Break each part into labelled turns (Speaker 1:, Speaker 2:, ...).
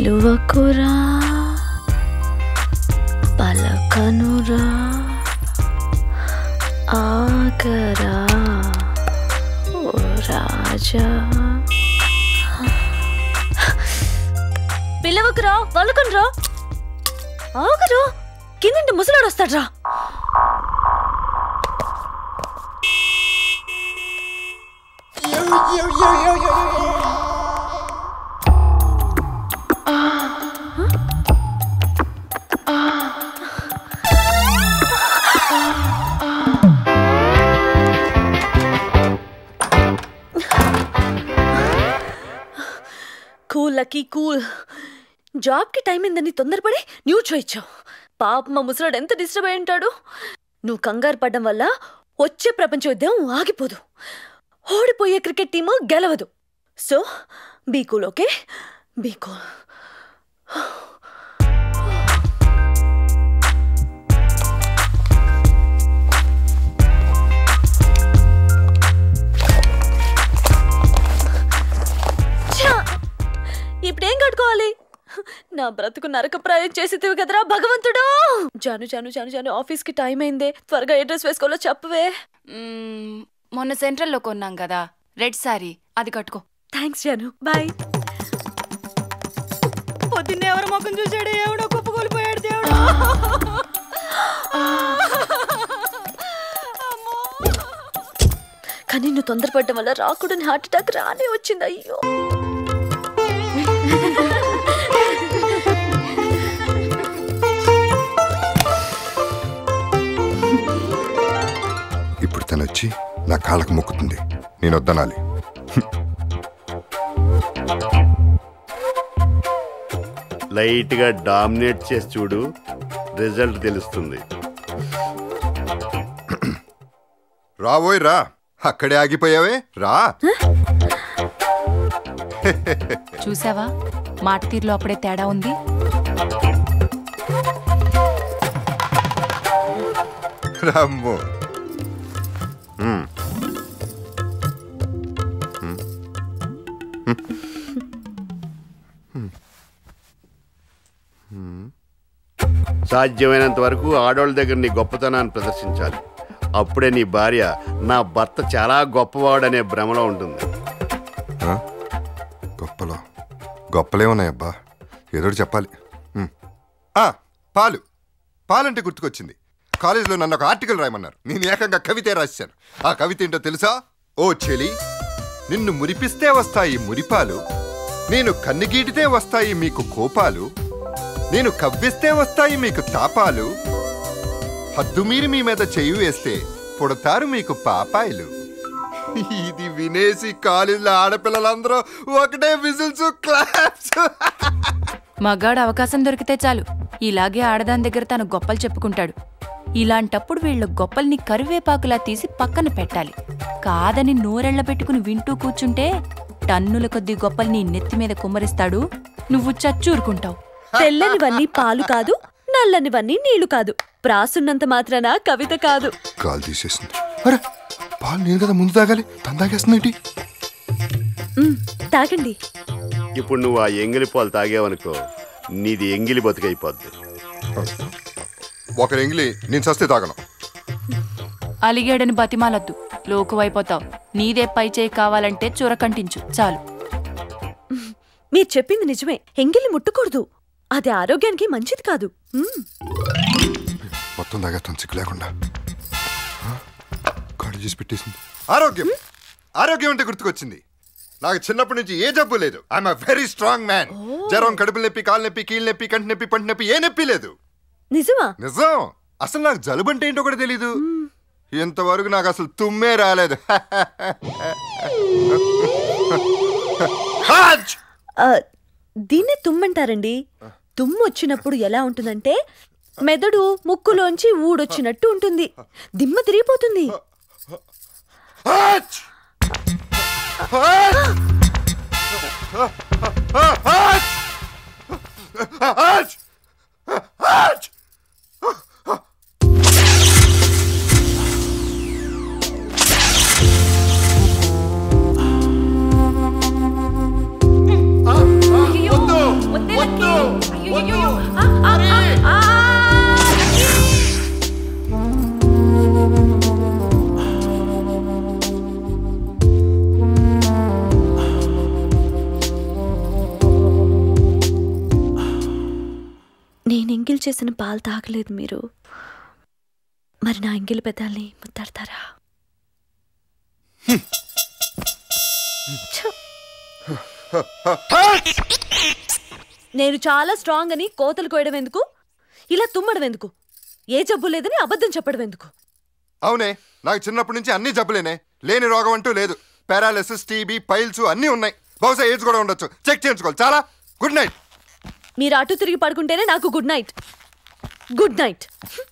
Speaker 1: పిలువకురా పలకనురా ఆగరా ఓ రాజా పిలవకురా పలకనురా ఆగరా కిందంటే ముసలాడు వస్తాడ్రా కూల్ లక్కీ కూల్ జాబ్కి టైం అయిందని తొందరపడి న్యూస్ ఇచ్చావు పాప మా ముసలాడు ఎంత డిస్టర్బ్ అయి ఉంటాడు నువ్వు కంగారు పడ్డం వల్ల వచ్చే ప్రపంచ యుద్ధం ఆగిపోదు ఓడిపోయే క్రికెట్ టీము గెలవదు so be cool okay be cool ఛా! ఇప్పుడేం కట్టుకోవాలి నా బ్రతుకు నరకప్రాయం చేసేదివి కదరా భగవంతుడు జాను జాను జాను జాను ఆఫీస్కి టైం అయిందే త్వరగా ఏ డ్రెస్ వేసుకోవాలో చెప్పవే
Speaker 2: మ్మ్, మొన్న సెంట్రల్లో కొన్నాం కదా రెడ్ సారీ అది కట్టుకో
Speaker 1: థ్యాంక్స్ జాను బాయ్
Speaker 2: పొద్దున్నే ఎవరు ముఖం చూసాడు ఎవడో కుప్పకూలిపోయాడు దేవుడు
Speaker 1: కానీ నువ్వు తొందరపడడం వల్ల రాకూడని హార్ట్ అటాక్ రానే వచ్చింది అయ్యో
Speaker 3: ఇప్పుడు తను వచ్చి నా కాళ్ళకు మొక్కుతుంది నేను వద్దనాలి
Speaker 4: లైట్ గా డామినేట్ చేసి చూడు రిజల్ట్ తెలుస్తుంది
Speaker 3: రావోయ్ రా అక్కడే ఆగిపోయావే రా
Speaker 2: చూసావా మాట తీరులో అప్పుడే తేడా ఉంది
Speaker 3: రామ్మో
Speaker 4: సాధ్యమైనంత వరకు ఆడవాళ్ళ దగ్గర నీ గొప్పతనాన్ని ప్రదర్శించాలి అప్పుడే నీ భార్య నా భర్త చాలా గొప్పవాడనే భ్రమలో ఉంటుంది
Speaker 3: ఆ? గొప్పలో గొప్పలే ఉన్నాయబ్బా ఏదో ఒకటి చెప్పాలి ఉమ్. ఆ, పాలు పాలంటే గుర్తుకొచ్చింది కాలేజీలో నన్ను ఒక ఆర్టికల్ రాయమన్నారు నేను ఏకంగా కవితే రాశాను ఆ కవిత ఏంటో తెలుసా ఓ చెలి నిన్ను మురిపిస్తే వస్తాయి మురిపాలు నేను కన్నుగీటితే వస్తాయి మీకు కోపాలు నేను కవ్విస్తే వస్తాయి మీకు తాపాలు హద్దుమీరి మీ మీద చెయ్యి వేస్తే పుడతారు మీకు పాపాయిలు ఇది వినేసి కాలేజీలో ఆడపిల్లలందరూ ఒకటే విజిల్స్ క్లాప్స్
Speaker 2: మగాడు అవకాశం దొరికితే చాలు ఇలాగే ఆడదాని దగ్గర తను గొప్పలు చెప్పుకుంటాడు ఇలాంటప్పుడు వీళ్ళ గొప్పల్ని కరివేపాకులా తీసి పక్కన పెట్టాలి కాదని నోరెళ్ల పెట్టుకుని వింటూ కూర్చుంటే టన్నుల కొద్ది గొప్పల్ని నెత్తి మీద కుమ్మరిస్తాడు నువ్వు చచ్చూరుకుంటావు
Speaker 1: తెల్లనివన్నీ పాలు కాదు నల్లనివన్నీ నీళ్లు కాదు ప్రాసున్నంత మాత్రాన కవిత కాదు
Speaker 3: కాల్ తీసేసింది అరే పాలు నేను కదా ముందు తాగాలి తను తాగేస్తుందేంటి
Speaker 1: మ్, తాగండి
Speaker 4: ఇప్పుడు నువ్వు ఆ ఎంగిలి పాలు తాగేవనుకో నీది ఎంగిలి బతుకైపోద్ది
Speaker 3: ఒకరు ఎంగిలి నేను సస్తే తాగను
Speaker 2: అలిగాడని బతిమాలద్దు లోకువైపోతావు నీదే పై చేయి కావాలంటే చురకంటించు చాలు
Speaker 1: మీరు చెప్పింది నిజమే ఎంగిలి ముట్టకూడదు అది ఆరోగ్యానికి మంచిది కాదు మ్,
Speaker 3: మొత్తం తాగేస్తాను సిగ్గు లేకుండా ఆ? కాళ్ళు చేసి పెట్టేసింది ఆరోగ్యం ఆరోగ్యం అంటే గుర్తుకొచ్చింది నాకు చిన్నప్పటి నుంచి ఏ జబ్బు లేదు ఐఎమ్ వెరీ స్ట్రాంగ్ మ్యాన్ జ్వరం కడుపు నొప్పి కాలు నొప్పి కీళ్ళ నొప్పి కంటి నొప్పి పంటి నొప్పి ఏ నొప్పి లేదు
Speaker 1: నిజమా
Speaker 3: నిజం అసలు నాకు జలుబు అంటే ఏంటో కూడా తెలీదు ఇంతవరకు నాకు అసలు తుమ్మే రాలేదు హాజ్!
Speaker 1: ఆ, దీన్నే తుమ్మంటారండి తుమ్ము వచ్చినప్పుడు ఎలా ఉంటుందంటే మెదడు ముక్కులోంచి ఊడొచ్చినట్టు ఉంటుంది దిమ్మ తిరిగిపోతుంది
Speaker 3: హాజ్! హాజ్! హాజ్! హాజ్! హాజ్! వద్దు! వద్దు!
Speaker 1: చేసిన పాలు తాగలేదు మీరు మరి నా ఎంగిలి పెదాల్ని ముద్దాడతారా ఛ! నేను చాలా స్ట్రాంగ్ అని కోతలు కోయడం ఎందుకు ఇలా తుమ్మడం ఎందుకు ఏ జబ్బు లేదని అబద్ధం చెప్పడం ఎందుకు
Speaker 3: అవునే నాకు చిన్నప్పటి నుంచి అన్ని జబ్బులేనే లేని రోగం అంటూ లేదు పారాలిసిస్ టీబీ పైల్స్ అన్నీ ఉన్నాయి బహుశా ఏజ్ కూడా ఉండొచ్చు చెక్ చేయించుకోవాలి చాలా గుడ్ నైట్
Speaker 1: మీరు అటు తిరిగి పడుకుంటేనే నాకు గుడ్ నైట్ గుడ్ నైట్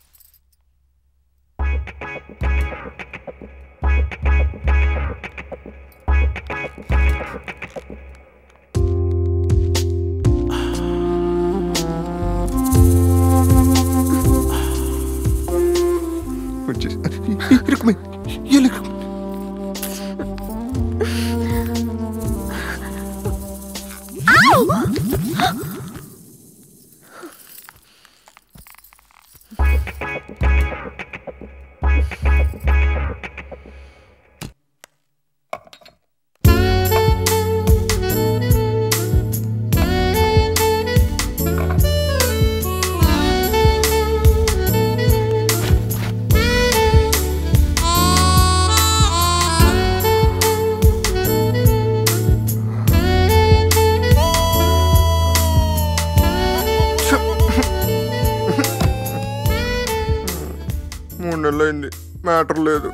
Speaker 3: మూడు నెలలు అయింది మ్యాటర్ లేదు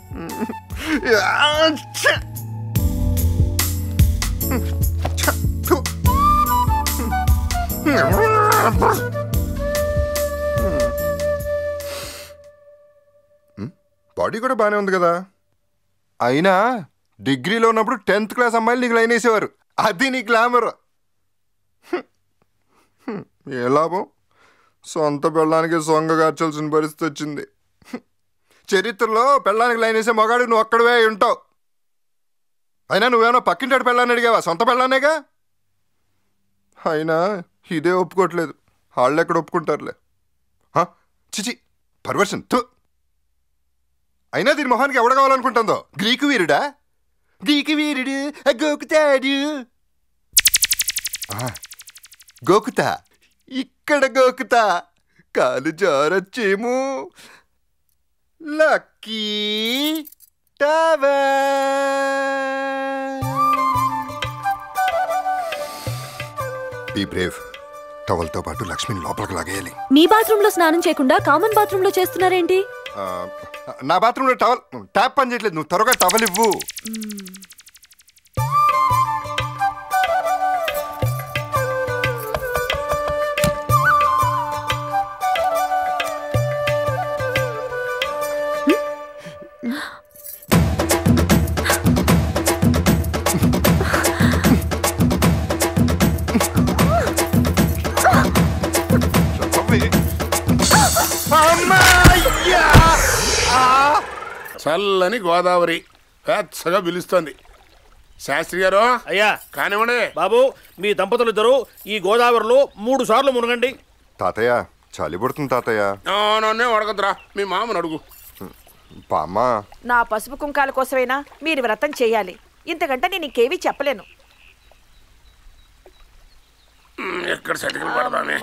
Speaker 3: బాడీ కూడా బాగానే ఉంది కదా అయినా డిగ్రీలో ఉన్నప్పుడు టెన్త్ క్లాస్ అమ్మాయిలు నీకు లైన్ వేసేవారు అది నీ గ్లామర్ ఏ లాభం సొంత పెళ్ళానికి సొంగ కార్చాల్సిన పరిస్థితి వచ్చింది చరిత్రలో పెళ్ళానికి లైన్ వేసే మగాడు నువ్వు అక్కడవే అయి ఉంటావు అయినా నువ్వేమో పక్కింటాడు పెళ్ళాన్ని అడిగావా సొంత పెళ్ళానేగా అయినా ఇదే ఒప్పుకోవట్లేదు వాళ్ళు ఎక్కడ ఒప్పుకుంటారులే హ? చిచి పర్వర్షన్ తు అయినా దీని మొహానికి ఎవడ కావాలనుకుంటుందో గ్రీకు వీరుడా గ్రీకు వీరుడు గోకుతాడు ఆ, గోకుతా ఇక్కడ గోకుతా కాలు జారొచ్చేమో లక్కీ టవర్ బీ బ్రేవ్ టవల్తో పాటు లక్ష్మిని లోపలికి లాగేయాలి
Speaker 1: మీ బాత్రూంలో స్నానం చేయకుండా కామన్ బాత్రూంలో చేస్తున్నారేంటి
Speaker 3: ఆ, నా బాత్రూంలో టవల్ ట్యాప్ పని చేయట్లేదు నువ్వు త్వరగా టవల్ ఇవ్వు అమ్మయ్యా!
Speaker 5: చల్లని గోదావరి పెచ్చగా పిలుస్తోంది శాస్త్రి గారు
Speaker 6: అయ్యా
Speaker 5: కానివ్వండి
Speaker 6: బాబు మీ దంపతులు ఇద్దరు ఈ గోదావరిలో మూడు సార్లు మునగండి
Speaker 3: తాతయ్య చలి పుడుతుంది తాతయ్య
Speaker 5: నన్నే అడగద్దురా మీ మామను అడుగు
Speaker 3: బామ్మ
Speaker 7: నా పసుపు కుంకాల కోసమైనా మీరు వ్రతం చేయాలి ఇంతకంటే నేను ఇంకేమీ చెప్పలేను
Speaker 5: ఉమ్, ఎక్కడ సెటిల్ పడదామే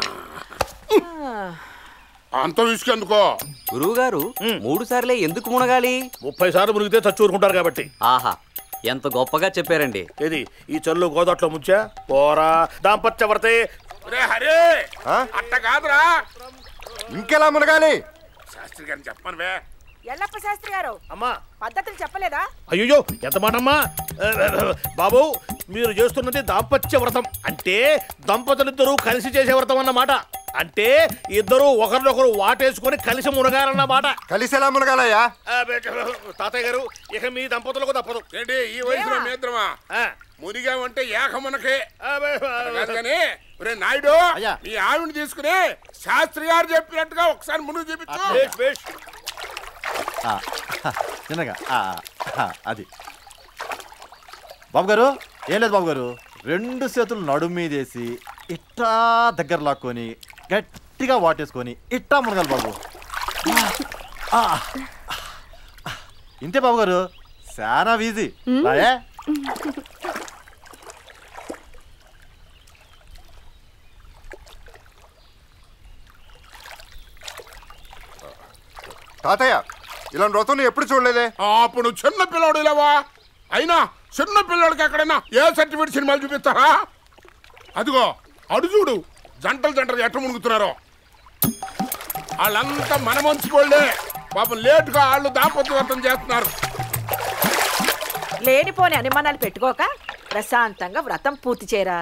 Speaker 5: అంత విసుకెందుకో
Speaker 8: గురువుగారు మూడు సార్లే ఎందుకు మునగాలి
Speaker 6: ముప్పై సార్లు మునిగితే చచ్చూరుకుంటారు కాబట్టి
Speaker 8: ఆహా ఎంత గొప్పగా చెప్పారండి
Speaker 6: ఏది ఈ చల్లు గోదాట్లో ముంచా పోరా దాంపత్య వ్రతే
Speaker 5: రే హరే
Speaker 3: ఆ?
Speaker 5: అట్ట కాదురా
Speaker 3: ఇంకెలా మునగాలి
Speaker 5: శాస్త్రి గారిని చెప్పను వే
Speaker 7: ఎల్లప్ప శాస్త్రి గారు
Speaker 6: అమ్మా
Speaker 7: పద్ధతులు చెప్పలేదా
Speaker 6: అయ్యో ఎంత మాటమ్మా ఆ, బాబు మీరు చేస్తున్నది దాంపత్య వ్రతం అంటే దంపతులిద్దరూ కలిసి చేసే వ్రతం అన్నమాట అంటే ఇద్దరు ఒకరినొకరు వాటేసుకొని కలిసి మునగాలన్నమాట
Speaker 3: కలిసి ఎలా మునగాలయ్యా
Speaker 6: ఆ, బే- తాతయ్య గారు ఇక మీ దంపతులకు తప్పదు
Speaker 5: ఏంటి ఈ వయసులో మేద్రమా
Speaker 6: ఆ,
Speaker 5: మునిగామంటే ఏక మనకే
Speaker 6: ఆ, బే-
Speaker 5: కాదు కానీ రే నాయుడు
Speaker 6: అయ్యా.
Speaker 5: మీ ఆవిడని తీసుకుని శాస్త్రి గారు చెప్పినట్టుగా ఒకసారి ముందు చూపించు
Speaker 6: బేష్, బేష్.
Speaker 9: ఆ, చిన్నగా ఆ, ఆ, అది బాబు గారు ఏం లేదు బాబు గారు రెండు చేతులు నడుము మీదేసి ఇట్టా దగ్గర లాక్కొని గట్టిగా వాటేసుకొని ఇట్టా మునగాలి బాబు ఆ, ఆ, ఇంతే బాబు గారు చాలా ఈజీ రాయే
Speaker 3: తాతయ్య ఇలాంటి వ్రతం నేను ఎప్పుడు చూడలేదే
Speaker 5: అప్పుడు చిన్న పిల్లోడు లేవా అయినా చిన్న పిల్లోడికి ఎక్కడైనా ఏ సర్టిఫికేట్ సినిమాలు చూపిస్తారా అదిగో అడు చూడు జంటలు జంటలు ఎట్ట మునుగుతున్నారో వాళ్ళంతా మన మంచుకోళ్ళే పాపం లేటుగా వాళ్ళు దాపత్య వ్రతం చేస్తున్నారు
Speaker 7: లేనిపోని అనుమానాలు పెట్టుకోక ప్రశాంతంగా వ్రతం పూర్తి చేయరా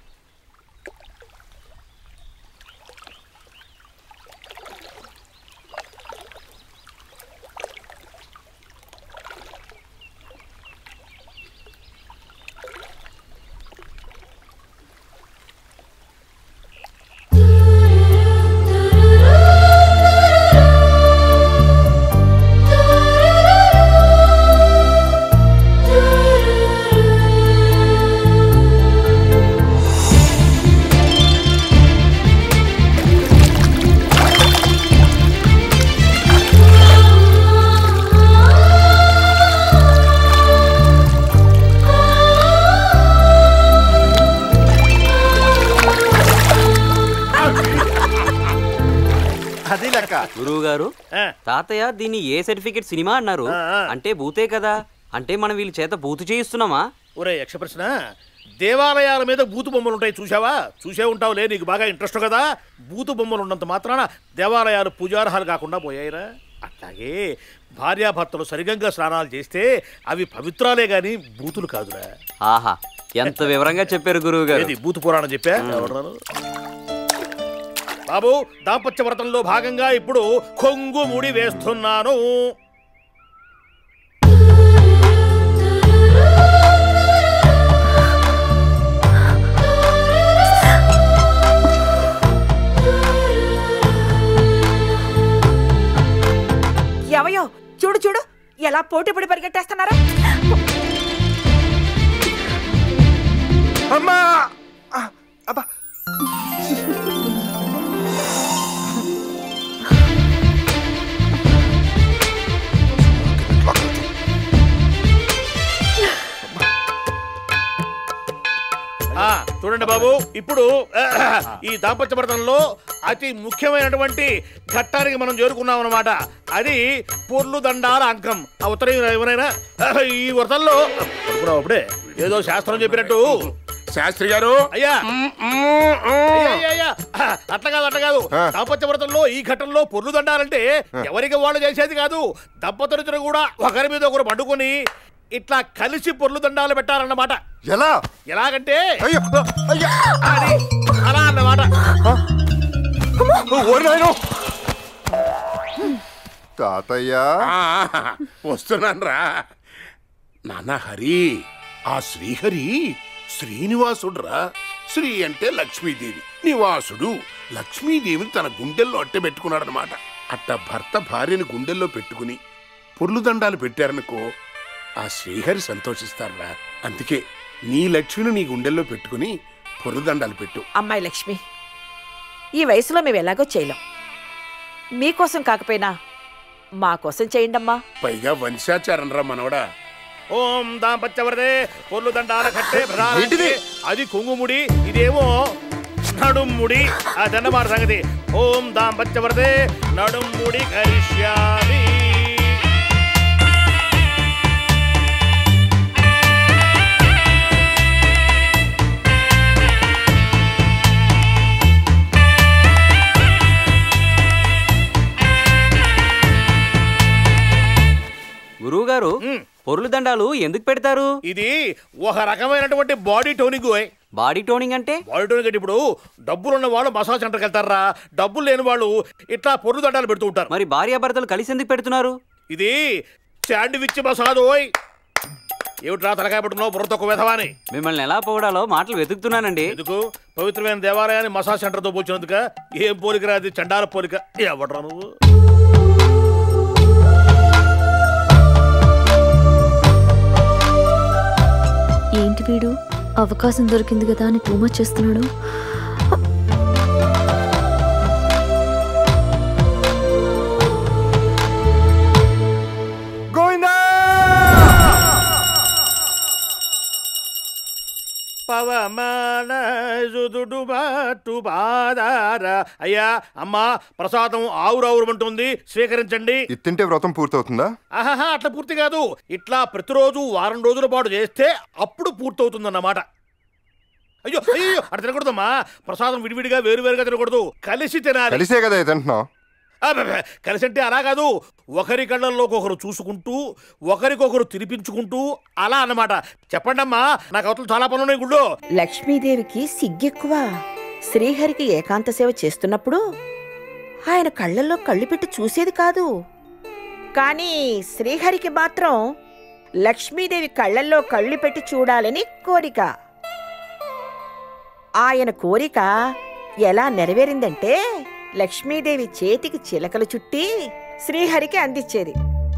Speaker 9: అది లెక్క
Speaker 8: గురువు గారు తాతయ్య దీన్ని ఏ సర్టిఫికెట్ సినిమా అన్నారు అంటే బూతే కదా అంటే మనం వీళ్ళ చేత బూతు చేయిస్తున్నామా
Speaker 6: ఒరే యక్ష ప్రశ్న దేవాలయాల మీద బూతు బొమ్మలు ఉంటాయి చూసావా చూసే ఉంటావులే నీకు బాగా ఇంట్రెస్ట్ కదా బూతు బొమ్మలు ఉన్నంత మాత్రాన దేవాలయాలు పూజార్హాలు కాకుండా పోయాయిరా అట్లాగే భార్యాభర్తలు సరిగంగా స్నానాలు చేస్తే అవి పవిత్రాలే గాని బూతులు కాదురా
Speaker 8: ఆహా ఎంత వివరంగా చెప్పారు గురువు గారు
Speaker 6: ఏది బూతు పురాణం చెప్పా ఎవరన్నారు? బాబు దాంపత్య వ్రతంలో భాగంగా ఇప్పుడు కొంగు ముడి వేస్తున్నాను
Speaker 7: ఎవయో చూడు చూడు ఎలా పోటీ పడి పరిగెట్టేస్తున్నారా
Speaker 3: అమ్మా ఆ, అబ్బా
Speaker 6: ఆ చూడండి బాబు ఇప్పుడు ఈ దాంపత్య వ్రతంలో అతి ముఖ్యమైనటువంటి ఘట్టానికి మనం చేరుకున్నాం అనమాట అది పొర్లు దండాల అంకం ఆ ఉత్తరం ఎవరైనా ఈ వ్రతంలో పడుకున్నావు అప్పుడే ఏదో శాస్త్రం చెప్పినట్టు
Speaker 5: శాస్త్రి గారు
Speaker 6: అయ్యా అయ్యా, అయ్యా, అయ్యా. అట్లా కాదు అట్లా కాదు
Speaker 3: ఆ.
Speaker 6: దాంపత్య వ్రతంలో ఈ ఘట్టంలో పొర్లు దండాలంటే ఎవరికి వాళ్ళు చేసేది కాదు దంపతులిద్దరు కూడా ఒకరి మీద ఒకరు పడుకొని ఇట్లా కలిసి పొర్లు దండాలు పెట్టారన్నమాట
Speaker 3: ఎలా
Speaker 6: ఎలాగంటే
Speaker 3: అయ్యో అయ్యా
Speaker 6: అది అలా అన్నమాట
Speaker 3: ఓరి నాయనో తాతయ్య
Speaker 5: వస్తున్నాను రా నాన్న హరి ఆ శ్రీహరి శ్రీనివాసుడురా శ్రీ అంటే లక్ష్మీదేవి నివాసుడు లక్ష్మీదేవిని తన గుండెల్లో అట్టె పెట్టుకున్నాడనమాట అట్ట భర్త భార్యని గుండెల్లో పెట్టుకుని పొర్లు దండాలు పెట్టారనుకో ఆ శ్రీహరి సంతోషిస్తారా అందుకే నీ లక్ష్మిని నీ గుండెల్లో పెట్టుకుని పొర్లు దండాలు పెట్టు
Speaker 7: అమ్మాయి లక్ష్మి ఈ వయసులో మేము ఎలాగో చేయలేం మీకోసం కాకపోయినా మా కోసం చేయండమ్మా
Speaker 5: పైగా వంశాచారం రా మనవడా
Speaker 6: ఓం దాంపత్యవరదే పొర్లు దండాల కట్టే ప్రధాన
Speaker 3: ఏంటిది?
Speaker 6: అది కొంగుముడి ఇదేమో నడుముడి ఆ దండమాట సంగతి ఓం దాంపత్యవరదే నడుముడి కరిష్యామి
Speaker 8: గురువు గారు
Speaker 6: మ్.
Speaker 8: పొరులు దండాలు ఎందుకు పెడతారు
Speaker 6: ఇది ఒక రకమైనటువంటి బాడీ టోనింగ్ ఓయ్.
Speaker 8: బాడీ టోనింగ్ అంటే
Speaker 6: బాడీ టోనింగ్ అంటే ఇప్పుడు డబ్బులు ఉన్న వాళ్ళు మసాజ్ సెంటర్కి వెళ్తారా డబ్బులు లేని వాళ్ళు ఇట్లా పొర్లు దండాలు పెడుతూ ఉంటారు
Speaker 8: మరి భార్యాభర్తలు కలిసి ఎందుకు పెడుతున్నారు
Speaker 6: ఇది శాండ్విచ్ మసాజ్ ఓయ్ ఏమిట్రా తలకాయ పట్టుకున్నావు బుర్ర తక్కువ వెధవాని
Speaker 8: మిమ్మల్ని ఎలా పొగడాలో మాటలు వెతుకుతున్నానండి
Speaker 6: ఎందుకు పవిత్రమైన దేవాలయాన్ని మసాజ్ సెంటర్తో పోల్చినందుక ఏం పోలికరా అది చండాల పోలిక ఎవడరా నువ్వు
Speaker 1: ఏంటి వీడు అవకాశం దొరికింది కదా అని టూ మచ్ చేస్తున్నాడు
Speaker 3: గోవిందా
Speaker 6: పవమాన సుదుడు బాటు బాదార అయ్యా అమ్మా ప్రసాదం ఆవురావురమంటుంది స్వీకరించండి
Speaker 3: ఇది తింటే వ్రతం పూర్తవుతుందా
Speaker 6: ఆహాహా అట్లా పూర్తి కాదు ఇట్లా ప్రతిరోజు వారం రోజుల పాటు చేస్తే అప్పుడు పూర్తవుతుందన్నమాట అయ్యో అయ్యో అట్లా తినకూడదమ్మా ప్రసాదం విడివిడిగా వేరువేరుగా తినకూడదు కలిసి తినాలి
Speaker 3: కలిసే కదా ఇది తింటున్నావు
Speaker 6: అబ్బబ్బ, కలిసి అంటే అలా కాదు ఒకరి కళ్ళల్లోకి ఒకరు చూసుకుంటూ ఒకరికొకరు తినిపించుకుంటూ అలా అన్నమాట చెప్పండి అమ్మా నాకు అవతల చాలా పనులు ఉన్నాయి గుళ్ళో
Speaker 7: లక్ష్మీదేవికి సిగ్గెక్కువ శ్రీహరికి ఏకాంత సేవ చేస్తున్నప్పుడు ఆయన కళ్ళల్లో కళ్ళు పెట్టి చూసేది కాదు కానీ శ్రీహరికి మాత్రం లక్ష్మీదేవి కళ్ళల్లో కళ్ళు పెట్టి చూడాలని కోరిక ఆయన కోరిక ఎలా నెరవేరిందంటే లక్ష్మీదేవి చేతికి చిలకలు చుట్టి శ్రీహరికి అందించేది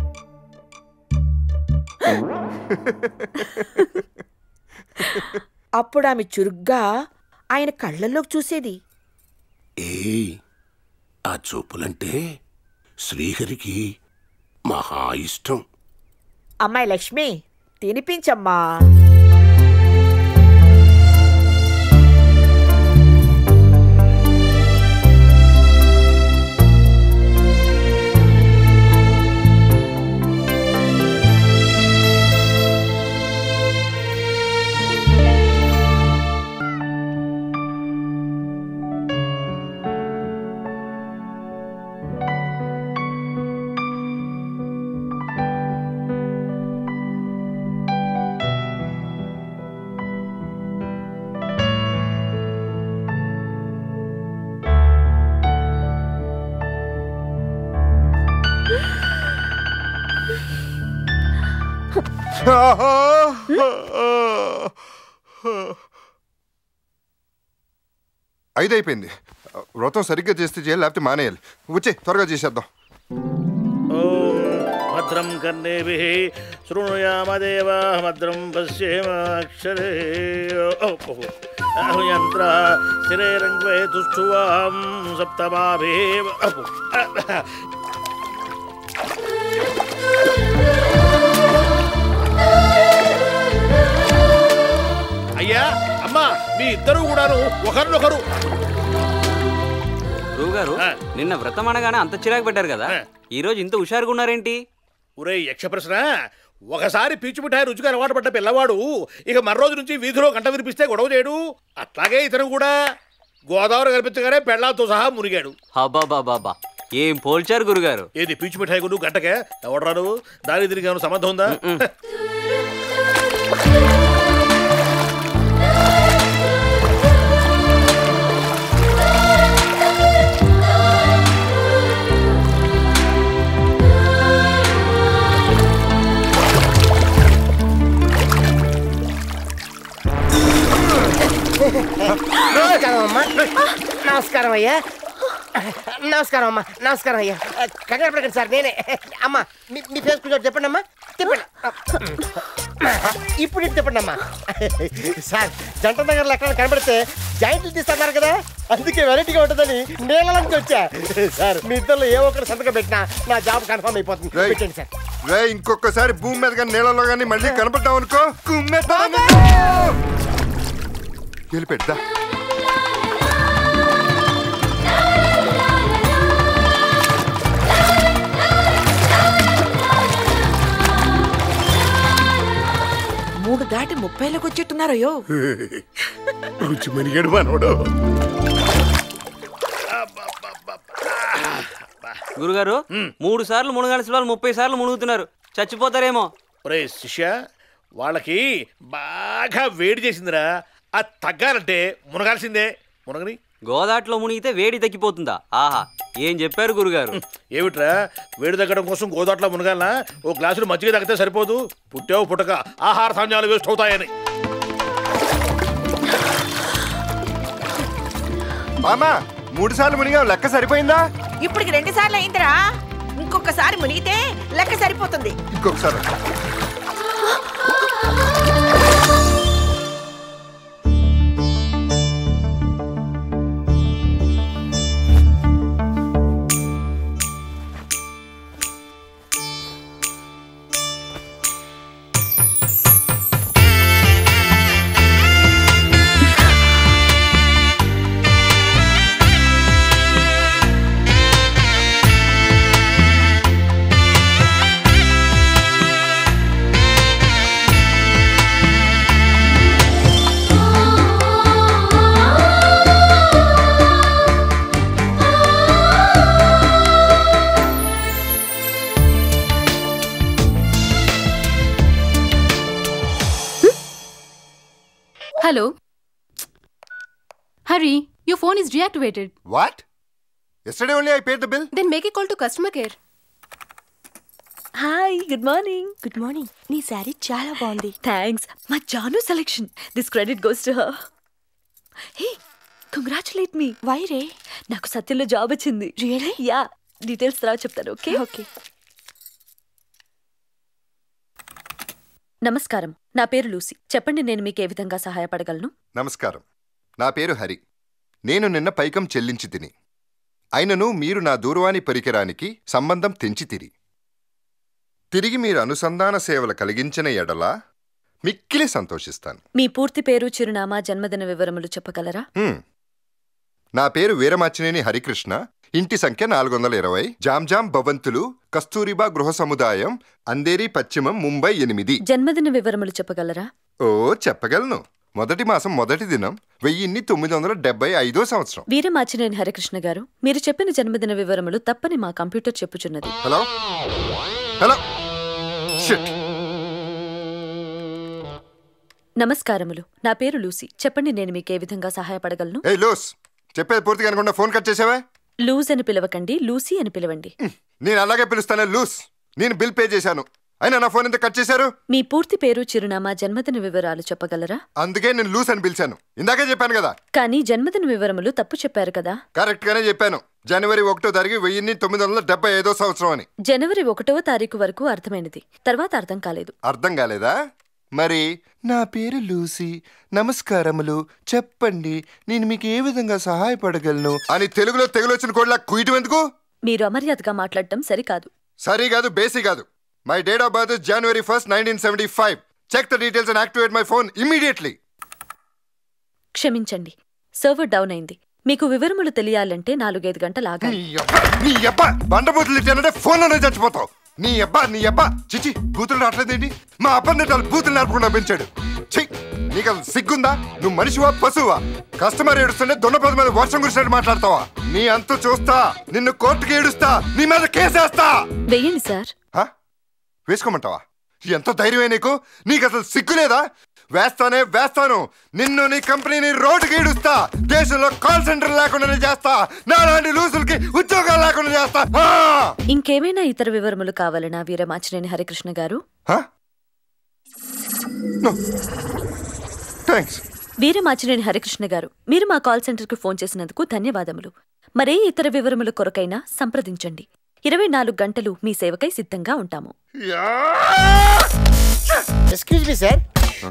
Speaker 7: అప్పుడు ఆమె చురుగ్గా ఆయన కళ్ళల్లోకి చూసేది
Speaker 5: ఏయ్ ఆ చూపులంటే శ్రీహరికి మహా ఇష్టం
Speaker 7: అమ్మాయి లక్ష్మి తినిపించమ్మా
Speaker 3: ఐదు అయిపోయింది వ్రతం సరిగ్గా చేస్తే చేయాలి లేకపోతే మానేయాలి వచ్చే త్వరగా చేసేద్దాం
Speaker 6: ఓం భద్రం కర్ణేభి శృణుయామదేవ భద్రం పశ్యేమాక్షరే యంత్ర స్థిరేరంగ్వే తుష్టువాం సప్తమాభే అయ్యా అమ్మా మీ ఇద్దరు కూడాను ఒకరినొకరు
Speaker 8: గురువుగారు
Speaker 6: ఆ.
Speaker 8: నిన్న వ్రతం అనగానే అంత చిరాకు పెట్టారు కదా
Speaker 6: ఆ.
Speaker 8: ఈ రోజు ఇంత హుషారుగా ఉన్నారేంటి
Speaker 6: ఒరే యక్ష ప్రశ్న ఒకసారి పీచు మిఠాయి రుచిగా అలవాటు పడ్డ పిల్లవాడు ఇక మరో రోజు నుంచి వీధిలో గంట వినిపిస్తే గొడవ చేయడు అట్లాగే ఇతను కూడా గోదావరి కనిపించగానే పెళ్ళాంతో సహా మునిగాడు
Speaker 8: హబాబాబాబా ఏం పోల్చారు గురుగారు
Speaker 6: ఏది పీచు మిఠాయి కొను గంటకే ఎవడరా నువ్వు దాని తిరిగి ఏమైనా సంబంధం ఉందా
Speaker 10: నమస్కారం అమ్మా నమస్కారం అయ్యా నమస్కారం అమ్మా నమస్కారం అయ్యా కంగారు పడకండి సార్ నేనే అమ్మా మీ మీ ఫేస్ కొంచెం చెప్పండి అమ్మా తిప్పండి ఇప్పుడు ఇటు తిప్పండి అమ్మా సార్ జంట నగర్లో ఎక్కడ కనబడితే జాయింట్లు తీస్తున్నారు కదా అందుకే వెరైటీగా ఉంటుందని నీళ్ళలోంచి వచ్చా సార్ మీ ఇద్దరు ఏ ఒక్కరు సంతకం పెట్టినా నా జాబ్ కన్ఫర్మ్ అయిపోతుంది
Speaker 3: రేయ్.
Speaker 10: పెట్టండి సార్
Speaker 3: రే ఇంకొకసారి భూమి మీద కానీ నీళ్ళలో కానీ మళ్ళీ కనపడ్డావు అనుకో కుమ్మేస్తాను వెళ్ళిపెట్టా
Speaker 7: మూడు దాటి ముప్పైలోకి వచ్చేట్టున్నారయ్యో
Speaker 5: రుచి మరిగాడు మనోడు
Speaker 8: గురుగారు మూడు సార్లు మునగాల్సిన వాళ్ళు ముప్పై సార్లు మునుగుతున్నారు చచ్చిపోతారేమో
Speaker 6: ఒరే శిష్య వాళ్ళకి బాగా వేడి చేసిందిరా అది తగ్గాలంటే మునగాల్సిందే మునగని
Speaker 8: గోదాట్లో మునిగితే వేడి తగ్గిపోతుందా ఆహా ఏం చెప్పారు గురుగారు
Speaker 6: ఏమిట్రా వేడి తగ్గడం కోసం గోదాట్లో మునగాలనా ఓ గ్లాసులు మజ్జిగ తగ్గితే సరిపోదు పుట్టావు పుట్టక ఆహార ధాన్యాలు వేస్ట్ అవుతాయని
Speaker 3: మామా మూడు సార్లు మునిగా లెక్క సరిపోయిందా
Speaker 7: ఇప్పటికి రెండు సార్లు అయిందిరా ఇంకొకసారి మునిగితే లెక్క సరిపోతుంది
Speaker 3: ఇంకొకసారి
Speaker 11: Hello. Hurry, your phone is deactivated.
Speaker 3: What yesterday only I paid the bill
Speaker 11: Then make a call to customer care.
Speaker 1: Hi good morning
Speaker 12: good morning నీ శారీ చాలా బాగుంది
Speaker 1: థ్యాంక్స్ మా Janu selection this credit goes to her hey congratulate me
Speaker 12: why రే
Speaker 1: నాకు సత్యంలో job వచ్చింది
Speaker 12: Really?
Speaker 1: Yeah details తర్వాత చెప్తాను ఓకే
Speaker 12: ఓకే
Speaker 1: నమస్కారం నా పేరు లూసీ చెప్పండి నేను మీకు ఏ విధంగా సహాయపడగలను
Speaker 3: నమస్కారం నా పేరు హరి నేను నిన్న పైకం చెల్లించి తిని అయినను మీరు నా దూరవాణి పరికరానికి సంబంధం తెంచి తిరి తిరిగి మీరు అనుసంధాన సేవలు కలిగించిన ఎడల మిక్కిలి సంతోషిస్తాను
Speaker 1: మీ పూర్తి పేరు చిరునామా జన్మదిన వివరములు చెప్పగలరా
Speaker 3: హ్మ్. నా పేరు వీరమాచినేని హరికృష్ణ ఇంటి సంఖ్య నాలుగు వందల ఇరవై జామ్జామ్ భవంతులు కస్తూరిబా గృహ సముదాయం అందేరి పశ్చిమం ముంబై ఎనిమిది
Speaker 1: జన్మదిన వివరములు చెప్పగలరా
Speaker 3: ఓ చెప్పగలను మొదటి మాసం మొదటి దినం వెయ్యిన్ని తొమ్మిది వందల డెబ్బై ఐదో సంవత్సరం
Speaker 1: వీరమాచినేని హరికృష్ణ గారు మీరు చెప్పిన జన్మదిన వివరములు తప్పని మా కంప్యూటర్ చెప్పుచున్నది
Speaker 3: హలో హలో షిట్
Speaker 1: నమస్కారములు నా పేరు లూసీ చెప్పండి నేను మీకు ఏ విధంగా సహాయపడగలను
Speaker 3: ఏ లూస్ చెప్పేది పూర్తిగా అనుకుంటా ఫోన్ కట్ చేసావా
Speaker 1: లూజ్ అని పిలవకండి లూసీ అని పిలవండి
Speaker 3: నేను అలాగే పిలుస్తానే లూస్ నేను బిల్ పే చేశాను అయినా నా ఫోన్ ఎంత కట్ చేశారు
Speaker 1: మీ పూర్తి పేరు చిరునామా జన్మదిన వివరాలు చెప్పగలరా
Speaker 3: అందుకే నేను లూస్ అని పిలిచాను ఇందాకే చెప్పాను కదా
Speaker 1: కానీ జన్మదిన వివరములు తప్పు చెప్పారు కదా
Speaker 3: కరెక్ట్ గానే చెప్పాను జనవరి ఒకటో తారీఖు వెయ్యిన్ని తొమ్మిది వందల డెబ్బై ఐదో సంవత్సరం అని
Speaker 1: జనవరి ఒకటవ తారీఖు వరకు అర్థమైనది తర్వాత అర్థం కాలేదు
Speaker 3: అర్థం కాలేదా మరి నా పేరు లూసీ నమస్కారములు చెప్పండి నేను మీకు ఏ విధంగా సహాయపడగలను అని తెలుగులో తెగులొచ్చిన కోడ్లా కుయటం ఎందుకు
Speaker 1: మీరు అమర్యాదగా మాట్లాడటం సరికాదు
Speaker 3: సరి కాదు బేసి కాదు my date of birth January first nineteen seventy five check the details and activate my phone immediately
Speaker 1: క్షమించండి సర్వర్ డౌన్ అయింది మీకు వివరములు తెలియాలంటే నాలుగైదు గంటలు ఆగాలి
Speaker 3: నీ అబ్బా బండబూతులు ఇచ్చానంటే ఫోన్లోనే చచ్చిపోతావు నీ అబ్బా నీ అబ్బా చిచి బూతులు రావట్లేదేంటి మా అబ్బాయి వాళ్ళు బూతులు నడపకుండా పెంచాడు ఛీ నీకు అసలు సిగ్గుందా నువ్వు మనిషివా పశువా కస్టమర్ ఏడుస్తుంటే దొండపద మీద వర్షం కురిసినట్టు మాట్లాడతావా నీ అంతు చూస్తా నిన్ను కోర్టుకి ఏడుస్తా నీ మీద కేసేస్తా
Speaker 1: వెయ్యండి సార్
Speaker 3: హా? వేసుకోమంటావా ఎంత ధైర్యమే నీకు నీకు అసలు సిగ్గు లేదా వేస్తానే వేస్తాను నిన్ను నీ కంపెనీని రోడ్డుకి ఈడుస్తా దేశంలో కాల్ సెంటర్ లేకుండా చేస్తా నాలాంటి లూసులకి ఉద్యోగాలు లేకుండా చేస్తా ఆ!
Speaker 1: ఇంకేమైనా ఇతర వివరములు కావాలనా వీరమాచినేని హరికృష్ణ గారు
Speaker 3: థ్యాంక్స్
Speaker 1: వీరమాచినేని హరికృష్ణ గారు మీరు మా కాల్ సెంటర్కు ఫోన్ చేసినందుకు ధన్యవాదములు మరే ఇతర వివరముల కొరకైనా సంప్రదించండి ఇరవై నాలుగు గంటలు మీ సేవకై సిద్ధంగా ఉంటాము
Speaker 10: ఎక్స్క్యూజ్ మీ సార్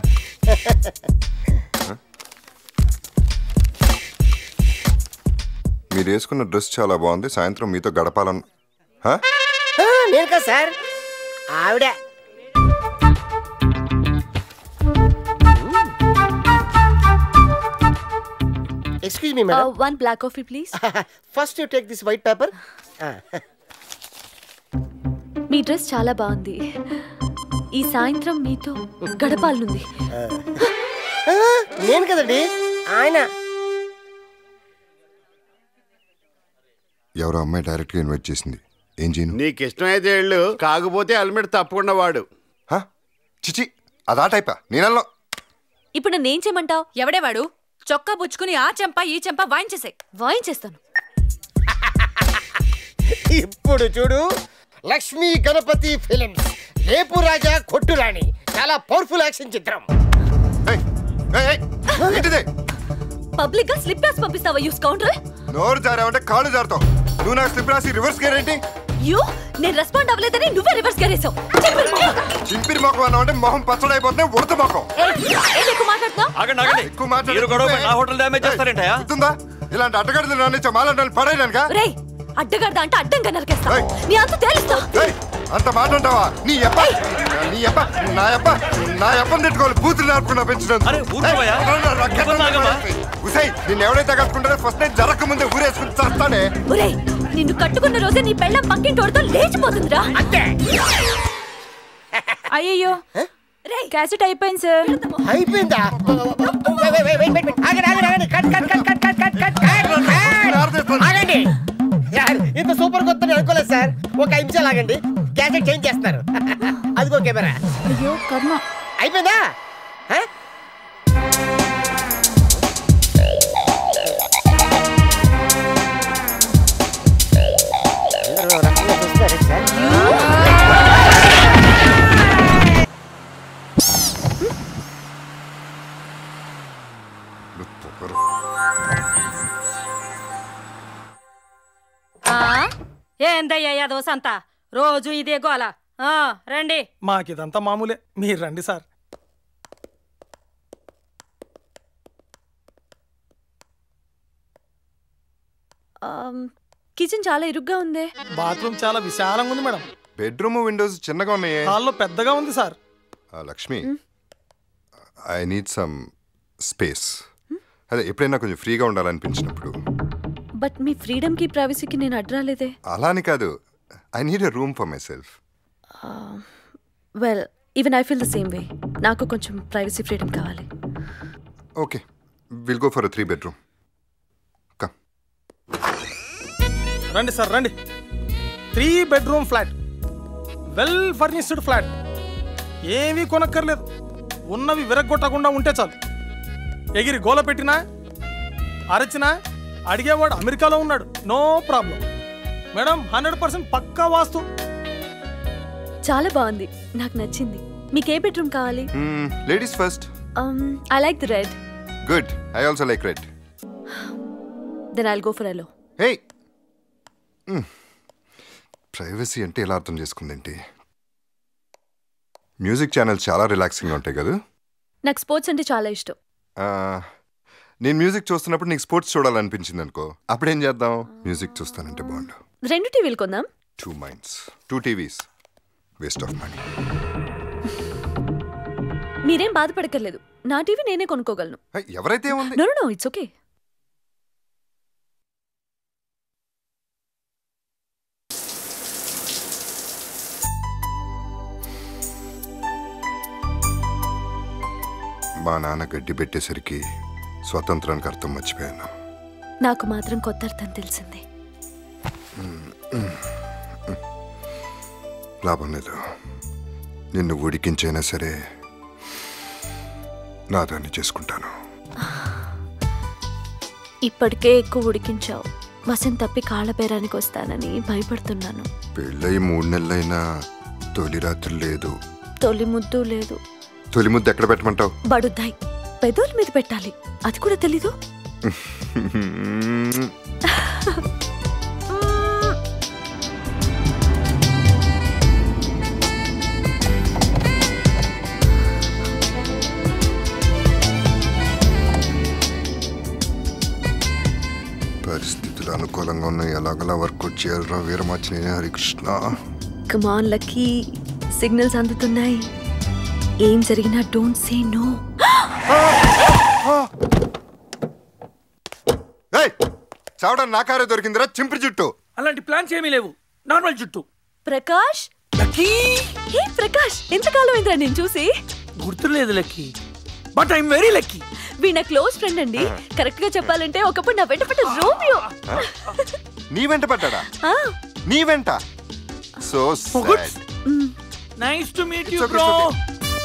Speaker 3: మీరు వేసుకున్న డ్రెస్ చాలా బాగుంది సాయంత్రం మీతో గడపాలను హా?
Speaker 10: నేను కదా సార్ ఆవిడ excuse me madam
Speaker 1: one black coffee please
Speaker 10: first you take this white paper
Speaker 1: మీ డ్రెస్ చాలా బాగుంది ఈ సాయంత్రం మీతో గడపాలనుంది
Speaker 10: నేను కదండి ఆయన
Speaker 3: ఎవరో అమ్మాయి డైరెక్ట్ గా ఇన్వైట్ చేసింది ఏం చేయను
Speaker 4: నీకు ఇష్టమైతే వెళ్ళు కాకపోతే హెల్మెట్ తప్పకుండా వాడు
Speaker 3: చిచి అదా టైపా నేనల్లో
Speaker 1: ఇప్పుడు నన్నేం చేయమంటావు
Speaker 2: ఎవడే వాడు చొక్కా పుచ్చుకుని ఆ చెంప ఈ చెంప వాయించేసే
Speaker 1: వాయించేస్తాను
Speaker 10: ఇప్పుడు చూడు లక్ష్మీ గణపతి ఫిలిమ్స్ రేపు రాజా కొట్టు రాణి చాలా పవర్ఫుల్ యాక్షన్ చిత్రం
Speaker 1: పబ్లిక్ గా స్లిప్ రాసి పంపిస్తావా యూస్ కౌంటర్
Speaker 3: నోరు జారావంటే కాళ్ళు జారుతావు నువ్వు నాకు స్లిప్ రాసి రివర్స్ గేర్ ఏంటి
Speaker 1: యూ నేను రెస్పాండ్ అవ్వలేదని నువ్వే రివర్స్ గరేసావు
Speaker 3: చింపిరి మొఖం అన్నావు అంటే మొహం పచ్చడైపోతుంది ఉడత మొఖం
Speaker 1: ఎక్కువ మాట్లాడుతున్నావు
Speaker 13: ఆగండి ఆగండి
Speaker 3: ఎక్కువ మాట్లాడు.
Speaker 13: మీరు గొడవ పడి నా హోటల్ డ్యామేజ్ చేస్తారేంటయా
Speaker 3: గుర్తుందా ఇలాంటి అడ్డగడ్డలు రానిచ్చా మాలంటాను పడేయడానికా
Speaker 1: రేయ్ అడ్డగడ్డ అంటే అడ్డంగా నరికేస్తా నీ అంత తేలుస్తా
Speaker 3: ఏయ్, అంత మాట అంటావా నీ అబ్బ నీ అబ్బ నా అబ్బ నా అబ్బని తిట్టుకోవాలి బూతులు నడుపుకున్నా పెంచినందుకు ఉసై నిన్ను ఎవడైతే కట్టుకుంటారో ఫస్ట్ నైట్ జరగక ముందే ఊరేసుకుని చస్తానే
Speaker 1: ఒరేయ్ నిన్ను కట్టుకున్న రోజే నీ పెళ్ళం పక్కింటోడితో లేచిపోతుందిరా అంతే
Speaker 2: అయ్యయ్యో క్యాసెట్ అయిపోయింది సార్
Speaker 10: అయిపోయిందా wait, wait, wait, wait, wait. ఆగండి ఆగండి ఆగండి cut cut cut cut cut cut cut cut ఆగండి యార్, ఇంత సూపర్ కొత్త అనుకోలేదు సార్ ఒక ఐదు నిమిషాలు ఆగండి గ్యాజెట్ చేంజ్ చేస్తున్నారు అదిగో కెమెరా
Speaker 2: అయ్యో కర్మ
Speaker 10: అయిపోయిందా హ?
Speaker 3: పొగరు.
Speaker 14: ఆ? ఏందయ్యా యాదవ సంత రోజు ఇదే గోల ఆ, రండి
Speaker 15: మాకిదంతా మామూలే మీరు రండి సార్
Speaker 1: కిచెన్ చాలా ఇరుగ్గా ఉందే
Speaker 15: బాత్రూమ్ చాలా విశాలంగా ఉంది మేడం
Speaker 3: బెడ్రూమ్ విండోస్ చిన్నగా ఉన్నాయే
Speaker 15: హాల్లో పెద్దగా ఉంది సార్
Speaker 3: ఆ, Lakshmi I need some space అదే ఎప్పుడైనా కొంచెం ఫ్రీగా ఉండాలనిపించినప్పుడు
Speaker 1: బట్ మీ ఫ్రీడమ్కి ప్రైవసీకి నేను అడ్రాలేదే
Speaker 3: అలా అని కాదు I need a room for myself
Speaker 1: well even I feel the same way నాకు కొంచెం ప్రైవసీ ఫ్రీడమ్ కావాలి
Speaker 3: okay will go for three bedroom
Speaker 15: రండి సార్ రండి three bedroom flat well furnished flat ఏమీ కొనక్కర్లేదు ఉన్నవి విరగొట్టకుండా ఉంటే చాలు ఎగిరి గోల పెట్టినా అరచినా అడిగేవాడు అమెరికాలో ఉన్నాడు no problem madam hundred percent పక్కా వాస్తు
Speaker 1: చాలా బాగుంది నాకు నచ్చింది మీకు ఏ బెడ్రూమ్ కావాలి
Speaker 3: ladies first
Speaker 1: I like the red
Speaker 3: good I also like red
Speaker 1: then I'll go for yellow
Speaker 3: hey privacy అంటే ఎలా అర్థం చేసుకుందేంటి మ్యూజిక్ ఛానల్స్ చాలా రిలాక్సింగ్గా ఉంటాయి కదా
Speaker 1: నాకు స్పోర్ట్స్ అంటే చాలా ఇష్టం
Speaker 3: ఆ, నేను మ్యూజిక్ చూస్తున్నప్పుడు నీకు స్పోర్ట్స్ చూడాలనిపించింది అనుకో అప్పుడేం చేద్దాం మ్యూజిక్ చూస్తానంటే బాగుండు
Speaker 1: రెండు టీవీలు కొందాం
Speaker 3: two minds two TVs waste of money
Speaker 1: మీరేం బాధపడక్కర్లేదు నా టీవీ నేనే కొనుక్కోగలను
Speaker 3: ఎవరైతే ఉంది
Speaker 1: నో నో ఇట్స్ ఓకే
Speaker 3: మా నాన్న గడ్డి పెట్టేసరికి స్వాతంత్రానికి అర్థం మర్చిపోయాను
Speaker 1: నాకు మాత్రం కొత్త అర్థం తెలిసింది
Speaker 3: లాభం లేదు నిన్ను ఉడికించైనా సరే నా దాన్ని చేసుకుంటాను
Speaker 1: ఇప్పటికే ఎక్కువ ఉడికించావు వసం తప్పి కాళ్ళ బేరానికి వస్తానని భయపడుతున్నాను
Speaker 3: పెళ్ళయి మూడు నెలలైనా తొలి రాత్రి లేదు
Speaker 1: తొలి ముద్దు లేదు
Speaker 3: తొలి ముద్దు ఎక్కడ పెట్టమంటావు
Speaker 1: బడుద్దాయి పెదవుల మీద పెట్టాలి అది కూడా తెలీదు
Speaker 3: పరిస్థితులు అనుకూలంగా ఉన్నాయి ఎలాగలా వర్కౌట్ చేయాలరా Veeramachaneni Harikrishna
Speaker 1: come on lucky signals అందుతున్నాయి ఏం జరిగినా డోంట్ సే నో
Speaker 3: ఏయ్ చావడం నా కారే దొరికిందిరా చింపిరి జుట్టు
Speaker 16: అలాంటి ప్లాన్స్ ఏమీ లేవు నార్మల్ జుట్టు
Speaker 1: ప్రకాష్ హే ప్రకాష్ ఎంతకాలం అయిందిరా నేను చూసి
Speaker 16: గుర్తులేదు lucky but I'm very lucky
Speaker 1: వీ నా క్లోజ్ ఫ్రెండ్ అండి కరెక్ట్ గా చెప్పాలంటే ఒకప్పుడు నా వెంట పడ్డ రోమియో
Speaker 3: నీ వెంట పడ్డా
Speaker 1: ఆ,
Speaker 3: నీ వెంట so
Speaker 16: nice to meet
Speaker 3: It's
Speaker 16: you
Speaker 3: okay,
Speaker 16: bro
Speaker 3: it's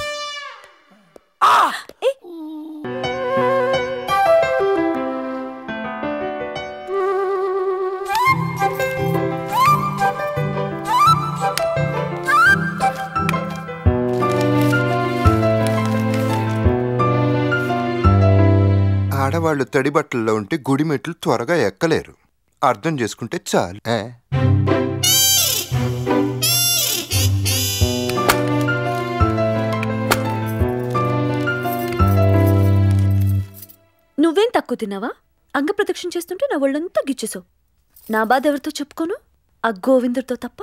Speaker 3: ఆడవాళ్ళు తడి బట్టల్లో ఉంటే గుడి మెట్లు త్వరగా ఎక్కలేరు అర్థం చేసుకుంటే చాలు ఏ?
Speaker 1: నువ్వేం తక్కువ తిన్నావా అంగ ప్రదక్షిణ చేస్తుంటే నా ఒళ్ళంతా గిచ్చేసావు నా బాధ ఎవరితో చెప్పుకోను ఆ గోవిందుడితో తప్ప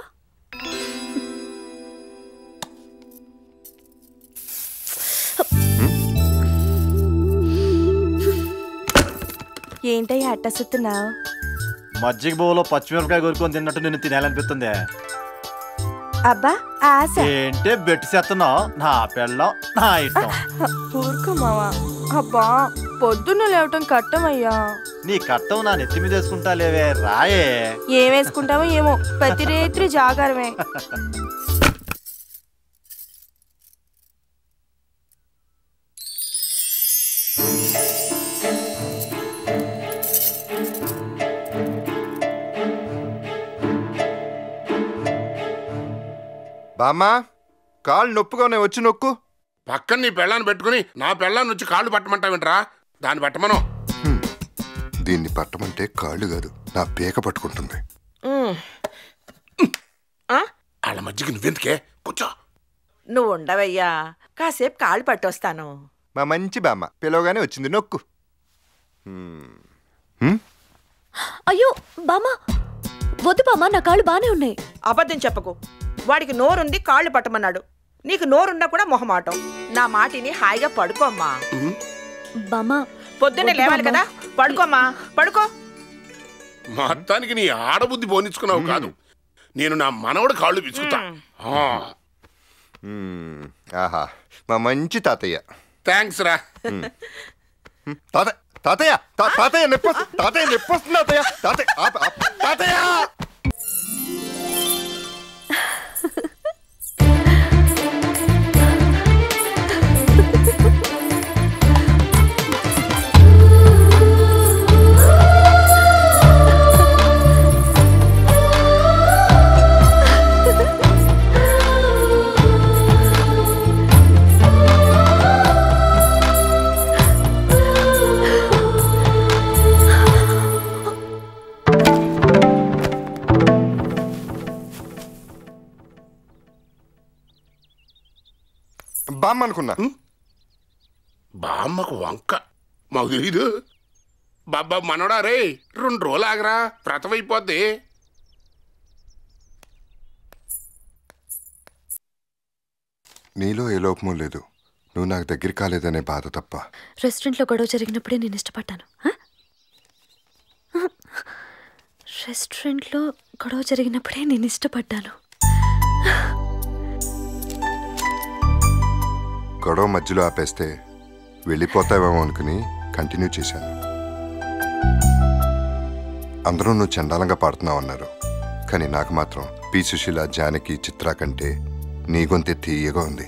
Speaker 12: ఏంటయ్యా అట్టసుతున్నావు
Speaker 9: మజ్జిగ బోలో పచ్చిమిరపకాయ కొరుకొని తిన్నట్టు నిన్ను తినాలనిపిస్తుంది
Speaker 12: అబ్బా ఆశ
Speaker 9: ఏంటే బెట్టి చేస్తున్నావు నా పెళ్ళం నా ఇష్టం
Speaker 12: ఊరుకో మావా అబ్బా పొద్దున్న లేవటం కట్టమయ్యా
Speaker 9: నీ కట్టం నా నెత్తి మీద వేసుకుంటా లేవే రాయే
Speaker 12: ఏం వేసుకుంటామో ఏమో ప్రతి రేత్రి జాగారమే
Speaker 3: బామ్మా కాళ్ళు నొప్పుగా ఉన్నాయి వచ్చి నొక్కు
Speaker 5: పక్కన నీ పెళ్ళాన్ని పెట్టుకుని నా పెళ్ళాన్ని వచ్చి కాళ్ళు పట్టమంటావేంట్రా దాన్ని పట్టమను
Speaker 3: దీన్ని పట్టమంటే కాళ్ళు కాదు నా పీక పట్టుకుంటుంది
Speaker 7: ఉమ్.
Speaker 5: వాళ్ళ మధ్యకి నువ్వెందుకే కూర్చో
Speaker 7: నువ్వు ఉండవయ్యా కాసేపు కాళ్ళు పట్టొస్తాను
Speaker 3: మా మంచి బామ్మ పిలవగానే వచ్చింది నొక్కు హ్మ్.
Speaker 1: అయ్యో బామ్మ వద్దు బామ్మ నా కాళ్ళు బానే ఉన్నాయి
Speaker 7: అబద్ధం చెప్పకు వాడికి నోరుంది కాళ్ళు పట్టమన్నాడు నీకు నోరున్నా కూడా మొహమాటం నా మాటిని హాయిగా పడుకోమ్మా
Speaker 1: బామ్మ
Speaker 7: పొద్దున్నే
Speaker 1: వద్దు
Speaker 7: లేవాలి
Speaker 1: బామ్మ.
Speaker 7: కదా పడుకోమ్మా పడుకో
Speaker 5: మొత్తానికి నీ ఆడబుద్ధి పోనిచ్చుకున్నావు కాదు నేను నా మనవడు కాళ్ళు పిచ్చుకుతా
Speaker 3: హ్మ్. ఆహా మా మంచి తాతయ్య
Speaker 5: థ్యాంక్స్ రా
Speaker 3: హ్మ్. హ్మ్. తాతయ్య తాతయ్య తా- తాతయ్య నొప్పి వస్తుంది. తాతయ్య నొప్పి వస్తుంది తాతయ్య తాతయ్య ఆపు, ఆపు. తాతయ్య బామ్మ అనుకున్నా
Speaker 5: బామ్మకు వంక మాకు తెలీదు బాబా మనోడా రే రెండు రోజులు ఆగరా వ్రతం అయిపోద్ది
Speaker 3: నీలో ఏ లోపమూ లేదు నువ్వు నాకు దగ్గర కాలేదనే బాధ తప్ప
Speaker 1: రెస్టారెంట్లో గొడవ జరిగినప్పుడే నేను ఇష్టపడ్డాను హ? హ. రెస్టారెంట్లో గొడవ జరిగినప్పుడే నేను ఇష్టపడ్డాను
Speaker 3: గొడవ మధ్యలో ఆపేస్తే వెళ్ళిపోతావేమో అనుకుని కంటిన్యూ చేశాను అందరూ నువ్వు చండాలంగా పాడుతున్నావు అన్నారు కానీ నాకు మాత్రం పి సుశీల జానకి చిత్ర కంటే నీ గొంతే తీయగా ఉంది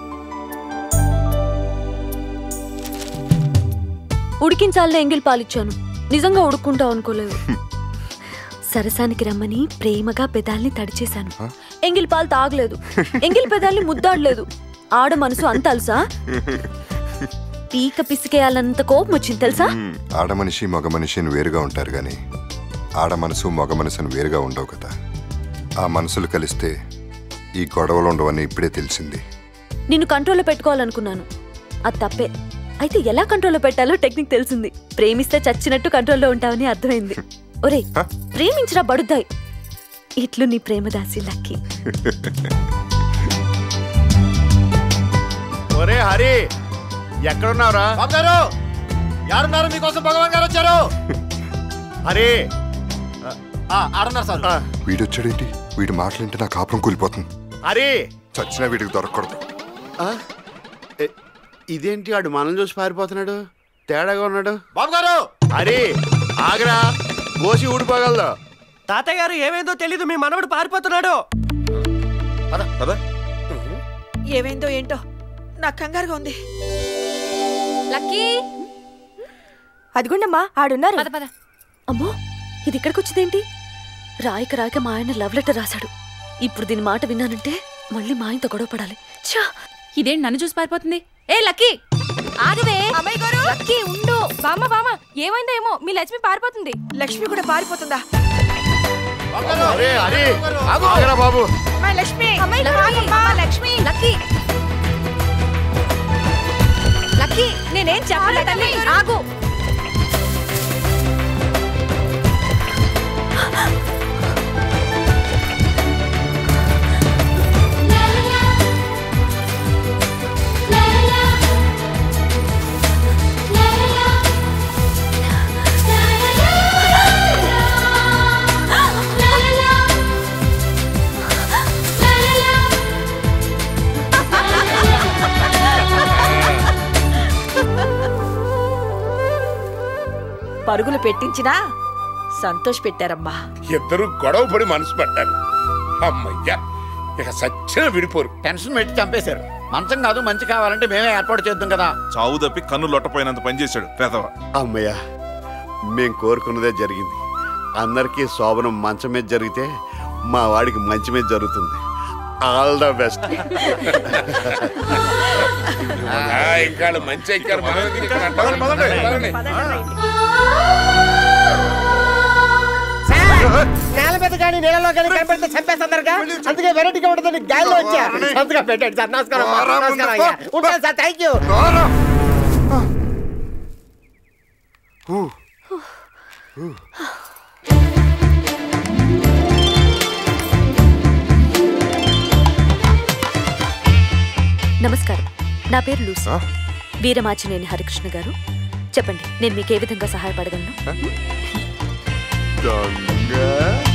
Speaker 1: ఉడికించాలనే ఎంగిల్ పాలిచ్చాను నిజంగా ఉడుక్కుంటావు అనుకోలేదు సరసానికి రమ్మని ప్రేమగా పెదాల్ని తడిచేశాను ఎంగిల్ పాలు తాగలేదు ఎంగిల్ పెదాల్ని ముద్దాడలేదు ఆడ మనసు అంత అలుసా పీక పిసికేయాలన్నంత కోపం వచ్చింది తెలుసా
Speaker 3: మ్మ్. ఆడ మనిషి మగ మనిషిని వేరుగా ఉంటారు కానీ ఆడ మనసు మగ మనసుని వేరుగా ఉండవు కదా ఆ మనసులు కలిస్తే ఈ గొడవలు ఉండవని ఇప్పుడే తెలిసింది
Speaker 1: నిన్ను కంట్రోల్లో పెట్టుకోవాలనుకున్నాను అది తప్పే అయితే ఎలా కంట్రోల్లో పెట్టాలో టెక్నిక్ తెలిసింది ప్రేమిస్తే చచ్చినట్టు కంట్రోల్లో ఉంటావని అర్థమైంది ఒరే ప్రేమించరా బడుద్దాయి ఇట్లు నీ ప్రేమదాసి లక్కీ
Speaker 4: ఒరే హరి ఎక్కడున్నావురా
Speaker 9: బాబు గారు ఎవరున్నారు మీకోసం భగవాన్ గారు వచ్చారు
Speaker 4: హరి
Speaker 9: ఆ, ఆడున్నారు సార్
Speaker 3: వీడొచ్చాడేంటి వీడి మాటలింటే నా కాపురం కూలిపోతుంది
Speaker 4: హరి
Speaker 3: చచ్చినా వీడికి దొరకకూడదు
Speaker 4: ఆ? ఎ- ఇదేంటి ఆడు మనం చూసి పారిపోతున్నాడు తేడాగా ఉన్నాడు
Speaker 9: బాబు గారు
Speaker 4: హరి ఆగరా గోసి ఊడిపోగలదు
Speaker 10: తాతయ్య గారు ఏమైందో తెలీదు మీ మనవడు పారిపోతున్నాడు
Speaker 7: ఏమైందో ఏంటో నాకు కంగారుగా ఉంది
Speaker 12: లక్కీ అదిగుండమ్మా ఆడున్నారు
Speaker 1: పద పద అమ్మో ఇది ఇక్కడికి వచ్చిందేంటి రాయక రాయక మా ఆయన లవ్ లెటర్ రాశాడు ఇప్పుడు దీని మాట విన్నానంటే మళ్ళీ మా ఆయనతో గొడవ పడాలి ఛా
Speaker 2: ఇదేంటి నన్ను చూసి పారిపోతుంది ఏ లక్కీ
Speaker 12: ఆగవే అమ్మాయి గారు లక్కీ ఉండు బామ్మ బామ్మ ఏమైందో ఏమో మీ లక్ష్మి పారిపోతుంది
Speaker 7: లక్ష్మి కూడా పారిపోతుందా
Speaker 4: హరి హరి ఆగరా బాబు
Speaker 7: మా లక్ష్మి
Speaker 12: అమ్మాయి గారు, ఆగమ్మా, లక్ష్మి లక్కీ లక్కీ నేనేం చెప్పలేదు తల్లి ఆగు
Speaker 7: పరుగులు పెట్టించినా సంతోష్ పెట్టారమ్మా
Speaker 5: ఇద్దరు గొడవ పడి మనసు పడ్డారు అమ్మయ్యా ఇక సచ్చిన విడిపోరు
Speaker 17: టెన్షన్ పెట్టి చంపేశారు మంచం కాదు మంచి కావాలంటే మేమే ఏర్పాటు చేద్దాం కదా
Speaker 18: చావు తప్పి కన్ను లొట్టపోయినంత పని చేశాడు పెదవ
Speaker 4: అమ్మయ్య మేం కోరుకున్నదే జరిగింది అందరికీ శోభనం మంచం మీద జరిగితే మా వాడికి మంచి మీద జరుగుతుంది ఆల్ ద బెస్ట్
Speaker 5: ఇంకా వాళ్ళు మంచి ఎక్కారు మనం ఎందుకు ఇక్కడ అడ్డం? పదండి.
Speaker 10: నేల మీద కానీ నీళ్ళలో కానీ కనపెడితే చంపేస్తున్నారుగా అందుకే వెరైటీగా ఉంటుందని గాలిలో వచ్చా సంతగా పెట్టండి సార్ నమస్కారం అమ్మా. నమస్కారం అయ్యా ఉంటాను సార్ థ్యాంక్ యూ
Speaker 1: నమస్కారం నా పేరు లూసి వీరమాచినేని హరికృష్ణ గారు చెప్పండి నేను మీకు ఏ విధంగా సహాయపడగలను
Speaker 3: దొంగ